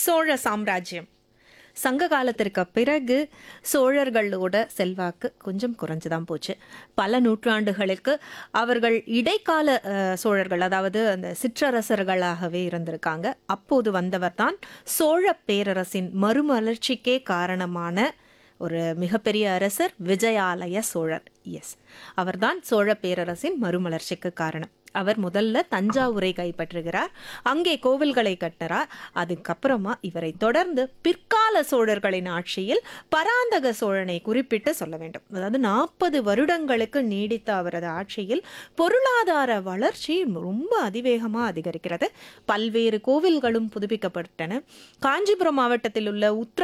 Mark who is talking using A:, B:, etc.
A: சோழ சாம்ராஜ்யம் சங்க காலத்திற்கு பிறகு சோழர்களோட செல்வாக்கு கொஞ்சம் குறைஞ்சு தான் போச்சு பல நூற்றாண்டுகளுக்கு அவர்கள் இடைக்கால அஹ், சோழர்கள் அதாவது அந்த சிற்றரசர்களாகவே இருந்திருக்காங்க அப்போது வந்தவர் தான் சோழ பேரரசின் மறுமலர்ச்சிக்கே காரணமான ஒரு மிகப்பெரிய அரசர் விஜயாலய சோழர் எஸ் அவர்தான் சோழ பேரரசின் மறுமலர்ச்சிக்கு காரணம் அவர் முதல்ல தஞ்சாவூரை கைப்பற்றுகிறார் அங்கே கோவில்களை கட்டுறார் அதுக்கப்புறமா இவரை தொடர்ந்து பிற்கால சோழர்களின் ஆட்சியில் பராந்தக சோழனை குறிப்பிட்டு சொல்ல வேண்டும் அதாவது நாற்பது வருடங்களுக்கு நீடித்த அவரது ஆட்சியில் பொருளாதார வளர்ச்சி ரொம்ப அதிவேகமாக அதிகரிக்கிறது பல்வேறு கோவில்களும் புதுப்பிக்கப்பட்டன காஞ்சிபுரம் மாவட்டத்தில் உள்ள உத்திர